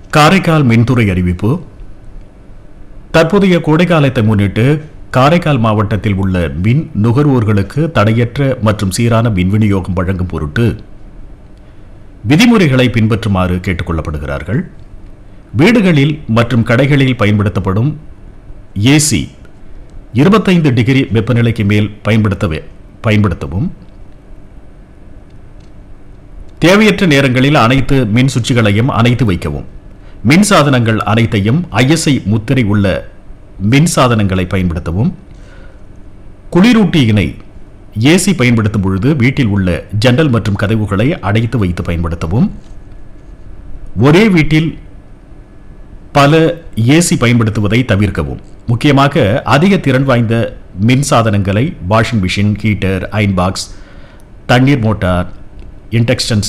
காரைக்கால் மின்துறை அறிவிப்பு தற்போதைய கோடைக்காலத்தை முன்னிட்டு காரைக்கால் மாவட்டத்தில் உள்ள மின் நுகர்வோர்களுக்கு தடையற்ற மற்றும் சீரான மின் விநியோகம் வழங்கும் பொருட்டு விதிமுறைகளை பின்பற்றுமாறு கேட்டுக்கொள்ளப்படுகிறார்கள் வீடுகளில் மற்றும் கடைகளில் பயன்படுத்தப்படும் ஏசி இருபத்தைந்து டிகிரி வெப்பநிலைக்கு மேல் பயன்படுத்தவே பயன்படுத்தவும் தேவையற்ற நேரங்களில் அனைத்து மின் சுவிட்சுகளையும் அணைத்து வைக்கவும் மின் சாதனங்கள் அனைத்தையும் ஐஎஸ்ஐ முத்திரை உள்ள மின் சாதனங்களை பயன்படுத்தவும் குளிரூட்டியினை ஏசி பயன்படுத்தும் பொழுது வீட்டில் உள்ள ஜன்னல் மற்றும் கதவுகளை அடைத்து வைத்து பயன்படுத்தவும் ஒரே வீட்டில் பல ஏசி பயன்படுத்துவதை தவிர்க்கவும் முக்கியமாக அதிக திறன் வாய்ந்த மின் சாதனங்களை washing machine heater iron box தண்ணீர் மோட்டார் இன்டெக்ஷன்